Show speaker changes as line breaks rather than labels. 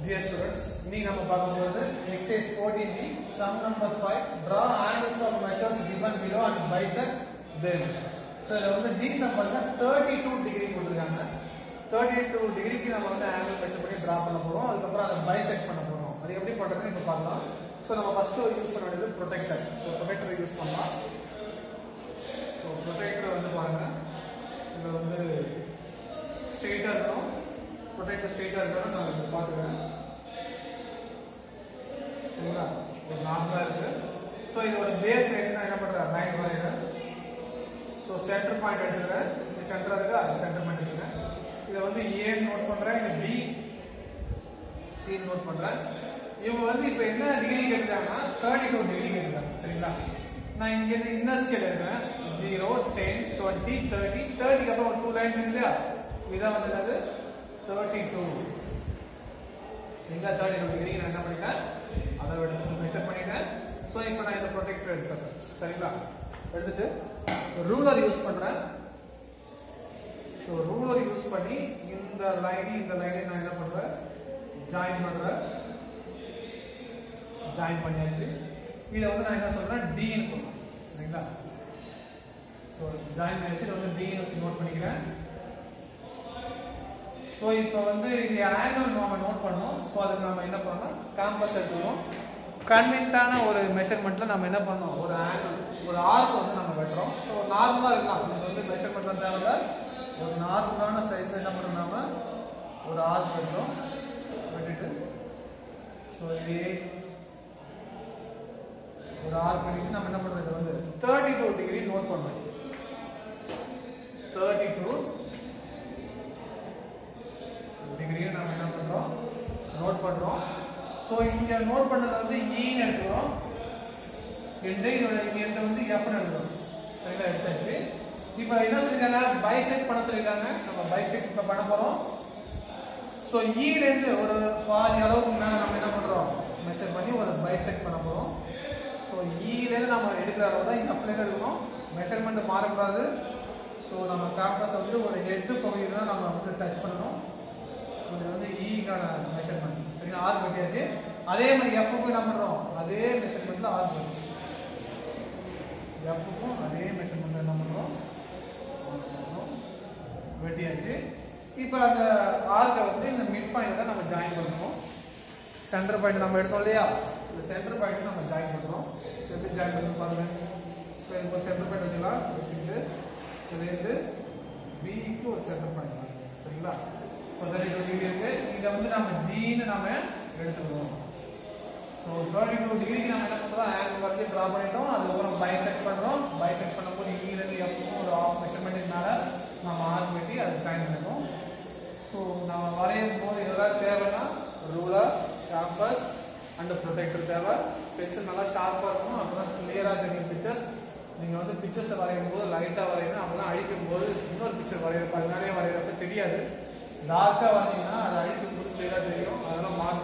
Dear students, இன்னைக்கு நம்ம பார்க்க போறது exercise 14b sum number 5 draw angles of measures given below and bisect them. So இதுல வந்து d sum பாருங்க 32 டிகிரி கொடுத்திருக்காங்க 32 டிகிரிக்கு நம்ம வந்து ஆங்கிள் மெஷர் பண்ணி டிரா பண்ண போறோம் அதுக்கப்புறம் அதை பைசெக்ட் பண்ண போறோம் அது எப்படி பண்றதுன்னு இப்ப பார்க்கலாம் ஸோ நம்ம ஃபர்ஸ்ட் யூஸ் பண்ண வேண்டியது ப்ரொடெக்டர் ஸோ ப்ரொடெக்டர் யூஸ் பண்ணலாம் ஸோ ப்ரொடெக்டர் வந்து பாருங்க இதுல வந்து ஸ்ட்ரெயிட்டா இருக்கும் ப்ரொடெக்டர் ஸ்ட்ரெயிட்டா இருக்கணும் நான் இதை பார்த்துக்கிறேன் சரிங்களா ஒரு நார்மலா இருக்கு ஸோ இதோட பேஸ் நான் என்ன பண்றேன் லைன் வரைகிறேன் ஸோ சென்டர் பாயிண்ட் எடுத்துக்கிறேன் இது சென்டரா இருக்கா சென்டர் பாயிண்ட் எடுத்துக்கிறேன் இதை வந்து ஏ நோட் பண்றேன் இது பி சி நோட் பண்றேன் இவங்க வந்து இப்போ என்ன டிகிரி கேட்டுட்டாங்கன்னா தேர்ட்டி டூ டிகிரி கேட்டுட்டாங்க சரிங்களா நான் இங்க இருந்து இன்னர் ஸ்கேல் எடுக்கிறேன் ஜீரோ டென் டுவெண்ட்டி தேர்ட்டி தேர்ட்டிக்கு அப்புறம் ஒரு டூ லைன் இருக்கு இல்லையா இதான் வந்து என்னது தேர்ட்டி டூ சரிங்களா தேர்ட்டி டூ டிகிரி நான் என்ன பண்ணிட்டேன் அதை எடுத்து மெஷர் பண்ணிட்டேன் ஸோ இப்போ நான் இந்த ப்ரொடெக்டர் எடுத்துறேன் சரிங்களா எடுத்துட்டு ரூலர் யூஸ் பண்றேன் ஸோ ரூலர் யூஸ் பண்ணி இந்த லைன் இந்த லைனை நான் என்ன பண்றேன் ஜாயின் பண்றேன் ஜாயின் பண்ணியாச்சு இதை வந்து நான் என்ன சொல்றேன் டின்னு சொல்றேன் சரிங்களா ஸோ ஜாயின் பண்ணியாச்சு இதை வந்து டின்னு நோட் பண்ணிக்கிறேன் ஸோ இப்போ வந்து இது ஆங்கிள் நம்ம நோட் பண்ணோம் ஸோ அதுக்கு நம்ம என்ன பண்ணோம் காம்பஸ் எடுத்துக்கணும் கன்வென்ட்டான ஒரு மெஷர்மெண்ட்ல நம்ம என்ன பண்ணோம் ஒரு ஆங்கிள் ஒரு ஆர்க் வந்து நம்ம வெட்டுறோம் ஸோ நார்மலாக இருக்கலாம் இது வந்து மெஷர்மெண்ட் தேவையில்ல ஒரு நார்மலான சைஸ்ல என்ன பண்ணுறோம் நாம ஒரு ஆர்க் வெட்டுறோம் வெட்டிட்டு ஸோ இதே ஒரு ஆர்க் பண்ணிட்டு நம்ம என்ன பண்றது வந்து தேர்ட்டி டூ டிகிரி நோட் பண்ணோம் தேர்ட்டி டூ டிகிரியை நம்ம என்ன பண்றோம் நோட் பண்றோம் ஸோ இங்க நோட் பண்ணது வந்து ஈன்னு எடுத்துக்கிறோம் ரெண்டு இதோட இங்க வந்து எஃப்னு எடுத்துக்கிறோம் சரிங்களா எடுத்தாச்சு இப்போ என்ன சொல்லிருக்காங்க பைசெக்ட் பண்ண சொல்லிருக்காங்க நம்ம பைசெக்ட் இப்போ பண்ண போறோம் ஸோ ஈலேருந்து ஒரு பாதி அளவுக்கு மேலே நம்ம என்ன பண்றோம் மெஷர் பண்ணி ஒரு பைசெக்ட் பண்ண போறோம் ஸோ ஈலேருந்து நம்ம எடுக்கிற அளவு தான் எஃப்லேருந்து எடுக்கணும் மெஷர்மெண்ட் மாறக்கூடாது ஸோ நம்ம காம்பஸ் வந்து ஒரு ஹெட் பகுதியில் தான் நம்ம வந்து டச் பண்ணணும் இது வந்து ஈக்கான மெஷர்மெண்ட் சரிங்களா ஆர் வெட்டியாச்சு அதே மாதிரி எஃப்க்கு என்ன பண்றோம் அதே மெஷர்மெண்ட்ல ஆர் வெட்டி எஃப்க்கும் அதே மெஷர்மெண்ட் என்ன பண்றோம் வெட்டியாச்சு இப்போ அந்த ஆர்க்கை வந்து இந்த மிட் பாயிண்ட்ல நம்ம ஜாயின் பண்ணுறோம் சென்டர் பாயிண்ட் நம்ம எடுத்தோம் இல்லையா இந்த சென்டர் பாயிண்ட் நம்ம ஜாயின் பண்ணுறோம் எப்படி ஜாயின் பண்ணி பாருங்க ஸோ இப்போ சென்டர் பாயிண்ட் வச்சுக்கலாம் வச்சுக்கிட்டு இதுலேருந்து பிக்கு ஒரு சென்டர் பாயிண்ட் சரிங்களா ஸோ தேர்ட்டி டூ டிகிரி இருக்கு இதை வந்து நம்ம ஜின்னு நாம எடுத்துக்கிறோம் ஸோ தேர்ட்டி டூ டிகிரிக்கு நம்ம என்ன பண்ணுறோம் ஆங்கிள் வந்து ட்ரா பண்ணிட்டோம் அதுக்கப்புறம் பைசெக்ட் பண்ணுறோம் பைசெக்ட் பண்ணும்போது இங்கிருந்து எப்பவும் ஒரு ஆஃப் மெஷர்மெண்ட் மேலே நம்ம ஆர்க் வெட்டி அதை ஜாயின் பண்ணிடுவோம் ஸோ நம்ம வரையும் போது இதெல்லாம் தேவைன்னா ரூலர் ஷார்பஸ் அண்ட் ப்ரொடெக்டர் தேவை பென்சில் நல்லா ஷார்ப்பாக இருக்கும் அப்போ தான் கிளியராக தெரியும் பிக்சர்ஸ் நீங்கள் வந்து பிக்சர்ஸை வரையும் போது லைட்டாக வரையணும் அப்போ தான் அழிக்கும் போது இன்னொரு பிக்சர் வரைகிறப்ப அதனாலே வரைகிறப்ப தெரியாது டார்க்காக வந்தீங்கன்னா அதை அழிக்கும் போது கிளியராக தெரியும் அதெல்லாம் மார்க்